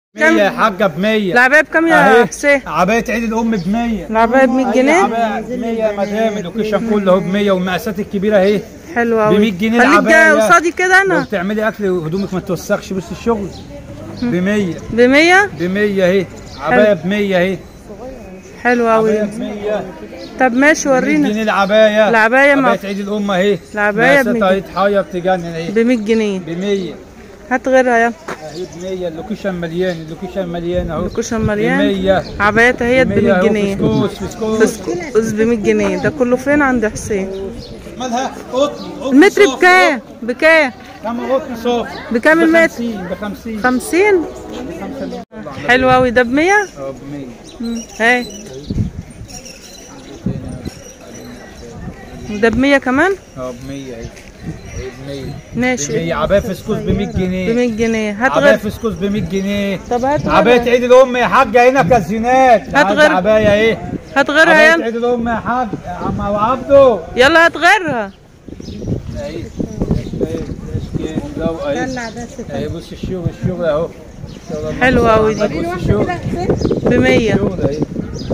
كام؟ 100 يا حاجه ب 100 العباية بكام يا حسين؟ عباية عيد الام ب 100 العباية ب 100 جنيه عباية ب 100 يا مدام اللوكيشن كله اهو ب 100 والمقاسات الكبيره اهي حلو ب قوي 100 جنيه خليك العباية. جاي قصادي كده لو انا بتعملي اكل وهدومك ما توسخش بص الشغل ب 100 ب 100 ب 100 اهي عبايه ب 100 اهي حلو عبايه قوي ب 100 طب ماشي 100 ورينا جنيه العبايه العباية ما- عبايه عيد الام اهي العباية ب مقاساتها 100 اهي تحير تجنن اهي ب 100 جنيه ب 100 هات غيرها يلا اهي ب 100 اللوكيشن مليان اللوكيشن مليان اهو الكوشن ب مليان 100 عبايات اهيت ب 100 جنيه فسكوس فسكوس فسكوس ب 100 جنيه ده كله فين عند حسين مالها قطن قطن المتر صافي، بكام بكام كم قطن صافي بكام المتر ب 50 50 حلو قوي ده ب 100 اه ب 100 هاي ده ب 100 كمان اه ب 100 اهي ب 100 ب ماشي 100 عبايه فسكوس ب 100 ب جنيه 100 جنيه هات عبايه غير فسكوس ب 100 جنيه طب هات عبايه غيرها عيد الام يا حاجه هنا كازينات هات عايز غير- عبايه ايه هات غيرها عبايه يلا عيد الام يا حاج يا عم ابو عبده يلا هات غيرها اهي اهي اهي بص الشغل الشغل اهو الشغل الله حلوة أوي بص دي. الشغل ب 100 الشغل اهي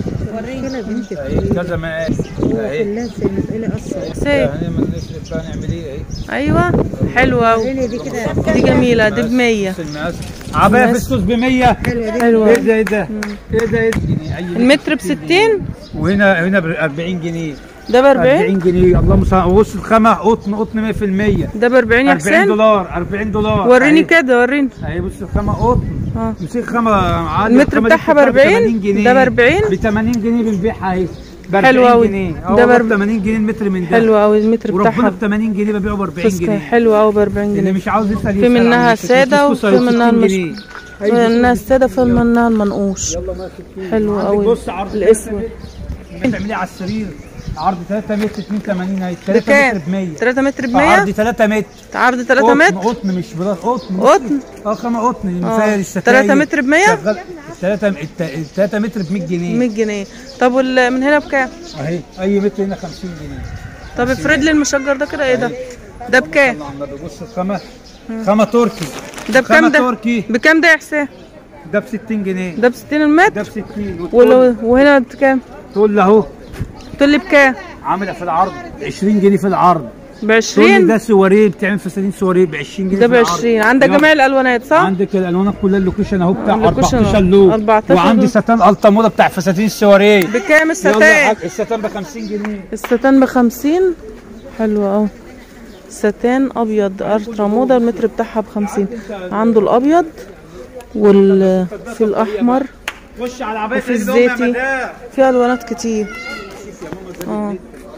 اهي كذا مقاس اهي سي يعني من نصرف بقى نعمل ايه اهي ايوه حلوه قوي دي جميله دي ب 100 بص المقاس عبايه فسكوس ب 100 حلوه ايه ده ايه ده ايه ده ايه ده جنيه. أي المتر ب 60 وهنا هنا ب 40 جنيه ده ب 40 40 جنيه اللهم صل بص الخامه قطن قطن 100% ده ب 40 يا 40 حسين دولار 40 دولار وريني أهي. كده وريني اهي بص الخامه قطن اه مسك خامه عادي المتر الخامة دي بتاعها ب بتتباع 40 جنيه ده ب 40 ب 80 جنيه بنبيعها اهي ب حلو 40 أوي. جنيه ده ده ب برب- 80 جنيه المتر من ده حلوه قوي المتر وربنا بتاعها ب 80 جنيه ببيعه ب 40 فسكة جنيه حلوه قوي ب 40 اللي جنيه مش عاوز يسال في يسال منها عن سادة الفسكوس وفي أهي منها 60 المش- جنيه. أي في منها فسكوس. الساده في منها المنقوش يلا ما ستين. حلو عندك قوي بص عرض الاسود تعمليه على السرير عرض 3 متر 82 اهي 3 بكام متر ب 100 3 متر ب عرض 100 3 متر عرض 3 قطن متر قطن مش بلاط قطن قطن اه خامة قطن آه. مثال الستاير 3 متر ب 100 شغال 3 3 متر ب 100 جنيه 100 جنيه طب وال- من هنا بكام اهي اي متر هنا 50 جنيه طب افرد لي المشجر ده كده ايه ده ده بكام الله على النبي بص الخامة خامة تركي ده بكام خامة ده تركي بكام ده يا حسين ده ب 60 جنيه ده ب 60 المتر ده ب 60 ولو وتقول وهنا بكام تقول له اهو تقول لي بكام عامله في العرض 20 جنيه في العرض ب تقول لي 20 ده سواريه بتعمل فساتين سواريه ب 20 جنيه ده في ب العرض. 20 عندك يلا. جميع الالوانات صح عندك الالوانات كلها اللوكيشن اهو بتاع اللوكيشن 14 أهو. لون 14 وعندي لون. ستان التا موضه بتاع فساتين السواريه بكام يلا يا الستان حاج الستان ب 50 جنيه الستان ب 50 حلو قوي ستان ابيض الترا موضه المتر بتاعها ب 50 عنده الابيض وال في الاحمر خش على عبايه وفي عيد الأم يا الزيتي. مدام. في الوانات كتير اه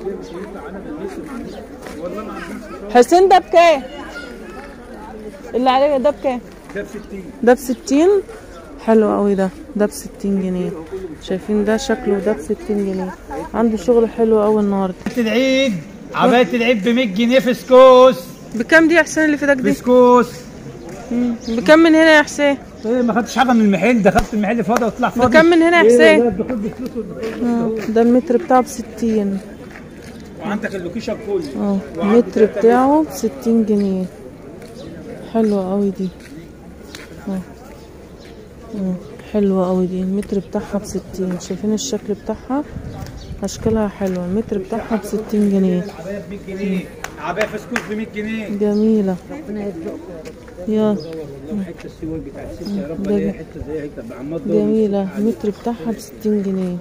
حسين ده بكام اللي عليه ده بكام ده ب 60 ده ب 60 حلو قوي ده ده ب 60 جنيه شايفين ده شكله ده ب 60 جنيه عنده شغل حلو قوي النهارده عباية العيد عبايه العيد ب 100 جنيه فسكوس بكام دي يا حسين اللي في ايدك دي فسكوس مم. بكام من هنا يا حسين ايه ما خدتش حاجه من المحل دخلت المحل فاضي وطلع فاضي بكام من هنا يا إيه حسين؟ ده الدخول بفلوس والدخول آه، ده المتر بتاعه ب 60 وعندك اللوكيشن كله اه المتر بتاعه ب 60 جنيه حلوة قوي دي اه اه حلوة قوي دي المتر بتاعها ب 60 شايفين الشكل بتاعها اشكالها حلوة المتر بتاعها ب 60 جنيه عبايه ب 100 جنيه عبايه فسكوس ب 100 جنيه جميلة يا حته السوق بتاع الست يا رب ده الاقي حته زي هيك تبع عماد جميلة المتر بتاعها ب 60 جنيه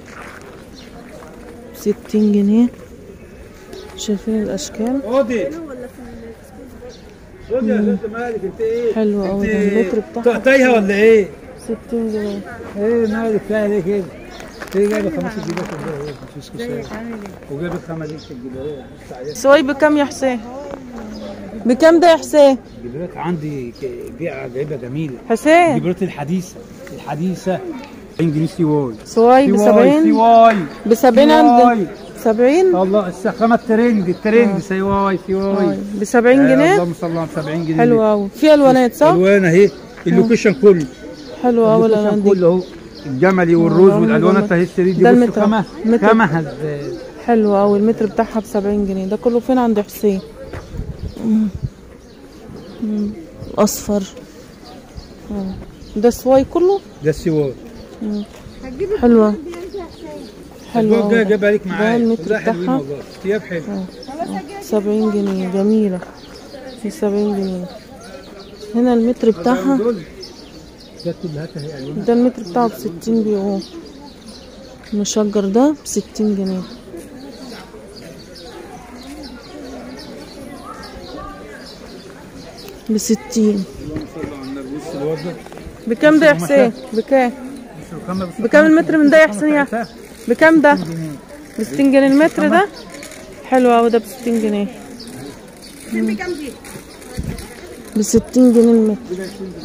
ب 60 جنيه شايفين الاشكال خدي خدي يا ست مالك انت ايه؟ حلوة أوي ده، انت المتر بتاعها تايهه ولا ايه؟ 60 جنيه ايه مالك تايهه ليه كده؟ ايه جايبه خمس جيبات ولا ايه؟ مفيش كسر وجايبه خمس دي تجيبها ايه؟ بص عليها. سوي بكام يا حسين بكام ده يا حسين جيبات عندي ك- بيعه جايبه جميله حسين جيبات الحديثه الحديثه 70 جنيه سي واي سواي ب سي 70 واي ب 70 سي عند واي 70 الله السخامه الترند الترند سي واي سي واي ب 70 جنيه اللهم صل على 70 جنيه حلو قوي في الوانات صح الوان اهي اللوكيشن كله حلو قوي اللوكيشن الالوان دي كله اهو الجملي والروز آه، والالوانات جمل. اهي السري دي ده بص المتر. خامه متر. خامه هزاز حلو قوي المتر بتاعها ب 70 جنيه ده كله فين عند حسين مم. مم. اصفر اه ده سواي كله ده السوار حلوة حلوة البوك ده أوي. جاب عليك ده معايا المتر كلها حلوين بتاعها والله ثياب حلو سبعين جنيه جميلة في سبعين جنيه هنا المتر بتاعها دول ده كلها هي الوان ده المتر بتاعه بستين بيقوم المشجر ده بستين جنيه بستين صلى على النبي بص الواد ده بكام ده يا حسين بكام بص الخامة بص بكام المتر من ده يا حسين يا بتاعتها. بكام ده جنيه. بستين جنيه المتر ده حلو اوي ده بستين جنيه بستين جنيه المتر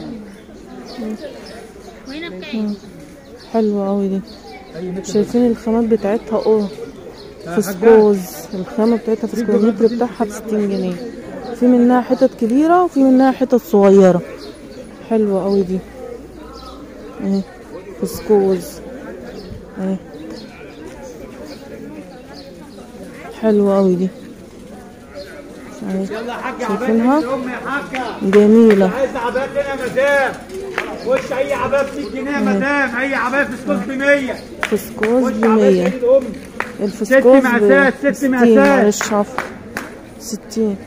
مم. حلوة اوي دي اي متر شايفين الخامات بتاعتها اه حاجة. فسكوز الخامة بتاعتها فسكوز المتر بتاعها بستين جنيه في منها حتت كبيرة وفي منها حتت صغيرة حلوة اوي دي اهي فسكوز اهي حلوة اوي دي اهي شايفينها جميلة عايز عبايات هنا يا مدام خش اي عبايه ب 100 جنيه يا مدام اي عبايه في سكوت ب 100 فسكوز خش بمية عبايه عيد الام الفسكوز ست مقاسات، ست بستين مقاسات. معلش عفوا ستين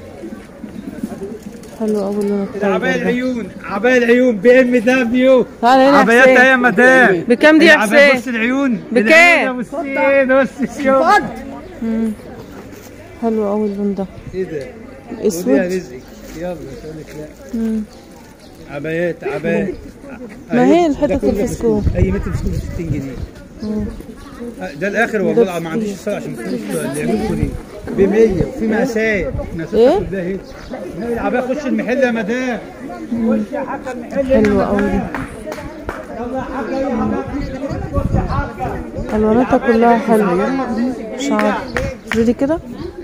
حلو أوي اللون عبايه الطيب ده العيون عبايه العيون بي ام دبليو تعالى هنا يا عباياتها حسين. يا مدام بكام دي يا العباية حسين؟ بص العيون بكام؟ العيون يا بص السيوم مم. حلو أوي اللون ده ايه ده؟ ودي يا اسود رزقك يلا مش هقول لك لا مم. عبايات عبايات ما هي أهي، الحتة ده كله الفسكون. اي متر فسكون ب 60 جنيه مم. آه، ده الاخر والله ما عنديش صلاة عشان تفوت اللي يعملوا دي ب 100 وفي مقاسات مقاسات إيه؟ كلها اهي لا، العبايه خش المحل يا مدام خش يا حاجه المحل يا حلوة أوي دي مدام. يلا يا حاجه يا حاجه خش يا حاجه ألواناتها كلها حلوة مش عارفة دي كده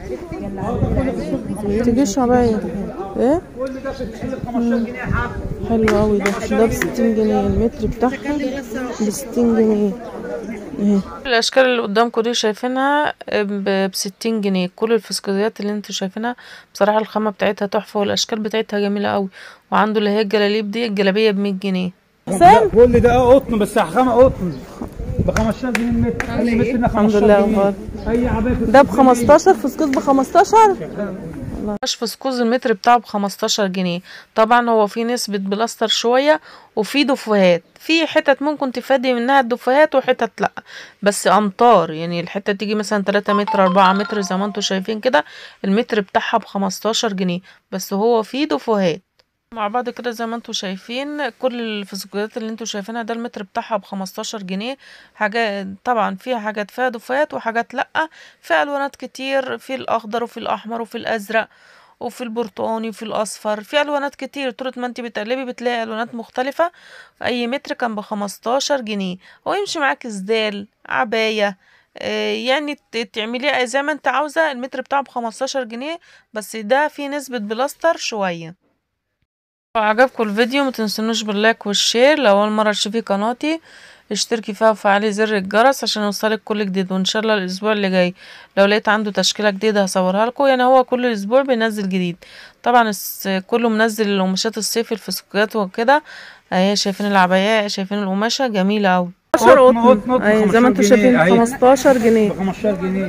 تجيش عباية ايه كل ده في المحل ب 15 جنيه يا حاجه حلو أوي ده ده بستين جنيه المتر بتاعها بستين جنيه اهي الاشكال اللي قدامكم دي شايفينها ب 60 جنيه كل الفسكوزيات اللي انتوا شايفينها بصراحه الخامه بتاعتها تحفه والاشكال بتاعتها جميله قوي وعنده اللي هي الجلاليب دي الجلابيه ب 100 جنيه لا، كل ده اه قطن بس خامه قطن ب 15 جنيه المتر اي متر ب 15 لله جنيه والله. اي عبايه ده ب 15 فسكوز ب 15 مش فسكوز المتر بتاعه ب 15 جنيه طبعا هو في نسبة بلاستر شوية وفي دفوهات في حتت ممكن تفادي منها الدفوهات وحتت لا بس امتار يعني الحتة تيجي مثلا 3 متر 4 متر زي ما انتوا شايفين كده المتر بتاعها ب 15 جنيه بس هو في دفوهات مع بعض كده زي ما انتوا شايفين كل الفسكوزات اللي انتوا شايفينها ده المتر بتاعها ب 15 جنيه حاجات طبعا فيها حاجات فيها دفايات وحاجات لا في الوانات كتير في الاخضر وفي الاحمر وفي الازرق وفي البرتقاني وفي الاصفر في الوانات كتير طول ما انت بتقلبي بتلاقي الوانات مختلفه في اي متر كان ب 15 جنيه هو يمشي معاك سدال عبايه آه، يعني ت- تعمليه زي ما انت عاوزه المتر بتاعه ب 15 جنيه بس ده فيه نسبه بلاستر شويه لو عجبكم الفيديو متنسونوش باللايك والشير لو اول مره تشوفي قناتي اشتركي فيها وفعلي زر الجرس عشان يوصلك كل جديد وان شاء الله الاسبوع اللي جاي لو لقيت عنده تشكيله جديده هصورها لكم يعني هو كل اسبوع بينزل جديد طبعا الس- كله منزل القماشات الصيف الفسكوات وكده اهي شايفين العباية شايفين القماشه جميله اوي 15 قطن، قطن، قطن، اهي زي ما انتوا 15 شايفين جنيه، اهي. 15 جنيه ب 15 جنيه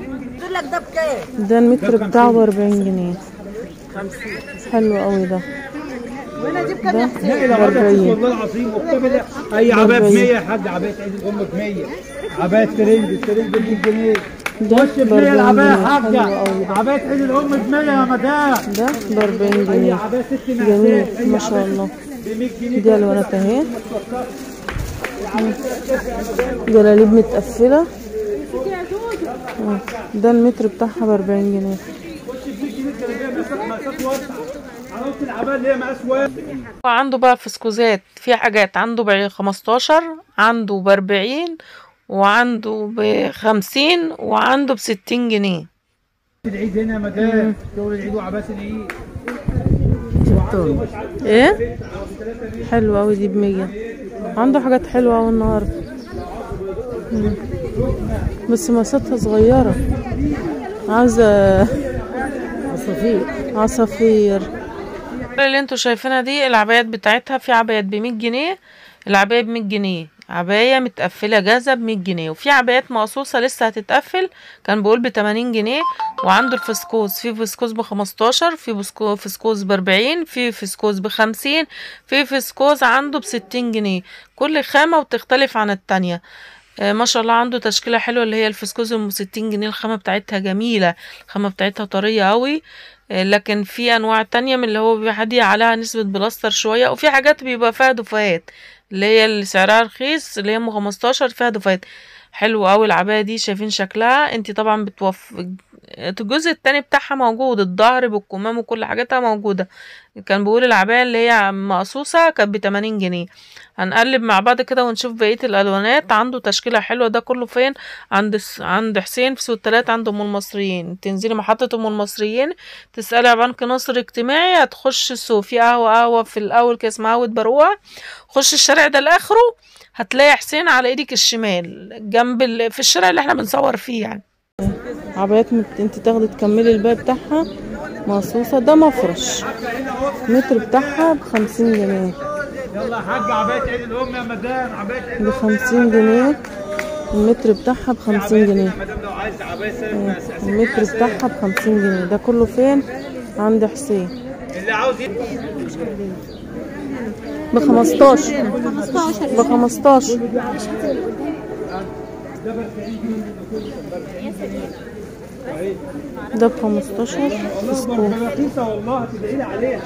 ده المتر بتاعه ب 40 جنيه حلو قوي ده ده لا ب العبايه 40 والله العظيم وبتعمل اي عبايه ب 100 يا حاج عبايه عيد الام ب 100 عبايه ترند الترند ب 100 جنيه ده خش ب ب 100 العبايه يا 40 جنيه. حلو حاجه قوي ده. عبايه عيد الام ب 100 يا مدام ده ب 40 اي جنيه عبايه ست جميل مقاسات اي ما شاء عباية الله ب 100 جنيه دي الوانات اهي جلاليب متقفله آه. ده المتر بتاعها ب 40 جنيه خش ب 100 جنيه الجلابيه مقاسات مقاسات واسعه عرفت العبايه اللي هي مقاس واحد وعنده بقى فسكوزات في حاجات عنده ب 15 عنده ب 40 وعنده ب 50 وعنده ب 60 جنيه العيد هنا يا مدام شغل العيد وعباس العيد ايه حلوة اوي دي بمية عنده حاجات حلوة اوي النهاردة مم. بس مساتها صغيرة عاوزة عصافير عصافير اللي انتوا شايفينها دي العبايات بتاعتها في عبايات ب 100 جنيه العباية ب 100 جنيه عباية متقفلة جاهزة ب 100 جنيه وفي عبايات مقصوصة لسه هتتقفل كان بيقول ب 80 جنيه وعنده الفسكوز في فسكوز ب 15 في بسكو- فسكوز ب 40 في فسكوز ب 50 في فسكوز عنده ب 60 جنيه كل خامة وتختلف عن التانية آه، ما شاء الله عنده تشكيلة حلوة اللي هي الفسكوز ام 60 جنيه الخامة بتاعتها جميلة الخامة بتاعتها طرية قوي آه، لكن في انواع تانية من اللي هو بيبقى هدية عليها نسبة بلاستر شوية وفي حاجات بيبقى فيها دفايات اللي هي اللي سعرها رخيص اللي هي ام 15 فيها دفايات حلوة قوي العباية دي شايفين شكلها انت طبعا بتوف الجزء التاني بتاعها موجود الظهر بالكمام وكل حاجاتها موجودة كان بيقول العباية اللي هي مقصوصة كانت بتمانين جنيه هنقلب مع بعض كده ونشوف بقية الألوانات عنده تشكيلة حلوة ده كله فين عند س- عند حسين في سوق التلات عند أم المصريين تنزلي محطة أم المصريين تسألي على بنك نصر اجتماعي هتخش السوق في قهوة قهوة في الأول كده اسمها قهوة بروع خش الشارع ده لآخره هتلاقي حسين على ايدك الشمال جنب ال... في الشارع اللي احنا بنصور فيه يعني عبايات مت... انت تاخدي تكملي الباقي بتاعها مقصوصة ده مفرش المتر بتاعها بخمسين جنيه يلا يا حاج عبايه عيد الام يا مدام عبايه عيد بخمسين جنيه المتر بتاعها بخمسين جنيه مدام لو عايز عبايه سلمى المتر بتاعها بخمسين جنيه ده كله فين عند حسين اللي عاوز بخمستاشر بخمستاشر ده بخمستاشر فسكوت رخيصه والله تدعي لي عليها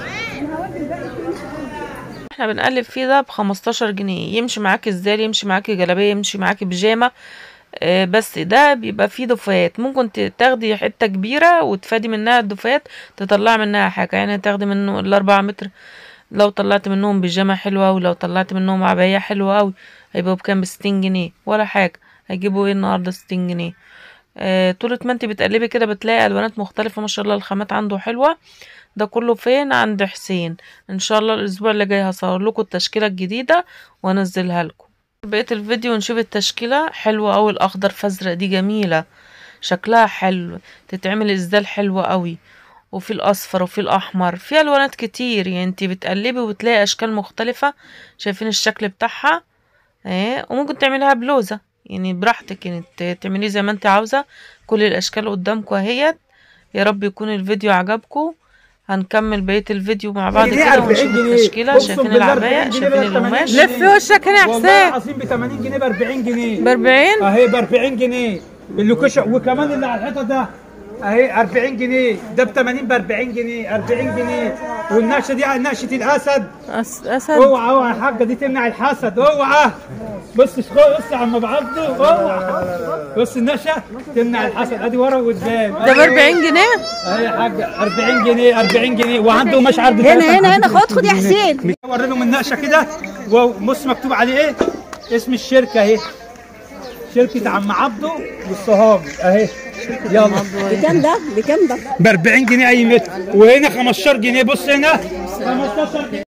احنا بنقلب فيه ده بخمستاشر جنيه يمشي معاكي ازاي يمشي معاكي جلابيه يمشي معاكي بيجامه آه، بس ده بيبقى فيه دفايات ممكن ت- تاخدي حته كبيره وتفادي منها الدفايات تطلعي منها حاجه يعني تاخدي منه الاربعة متر لو طلعت منهم بيجامه حلوه ولو طلعت منهم عبايه حلوه قوي هيبقوا بكام بستين جنيه ولا حاجه هيجيبوا ايه النهارده ستين جنيه آه، طول ما انت بتقلبي كده بتلاقي الوانات مختلفه ما شاء الله الخامات عنده حلوه ده كله فين عند حسين ان شاء الله الاسبوع اللي جاي هصور لكم التشكيله الجديده وانزلها لكم بقيه الفيديو نشوف التشكيله حلوه قوي الاخضر فازرق دي جميله شكلها حلو تتعمل ازدال حلوه قوي وفي الاصفر وفي الاحمر في الوانات كتير يعني انت بتقلبي وبتلاقي اشكال مختلفه شايفين الشكل بتاعها ايه وممكن تعمليها بلوزه يعني براحتك يعني ت- تعمليه زي ما انت عاوزه كل الاشكال قدامكم اهيت يا رب يكون الفيديو عجبكم هنكمل بقيه الفيديو مع بعض ليه كده 40 ونشوف جنيه؟ التشكيله أقسم شايفين بالله 40 العبايه جنيه شايفين بقى 80 القماش جنيه. لف وشك هنا يا والله حسين العظيم ب 80 جنيه ب 40 جنيه ب 40 اهي ب 40 جنيه اللوكيشن وكمان اللي على الحيطه ده اهي 40 جنيه ده ب 80 ب 40 جنيه 40 جنيه والنقشه دي نقشه الاسد أس... اسد اوعى اوعى يا حاجه دي تمنع الحسد اوعى بص بص يا عم بعضه اوعى بص النقشه تمنع الحسد ادي ورا وقدام ده ب 40 جنيه اهي يا حاجه 40 جنيه 40 جنيه وعنده مش عرض هنا هنا هنا خد خد يا حسين وري لهم النقشه كده وبص مكتوب عليه ايه اسم الشركه اهي شركه عم عبده والصهاجي اهي يلا بكام ده بكام ده ب 40 جنيه اي متر وهنا 15 جنيه بص هنا 15 جنيه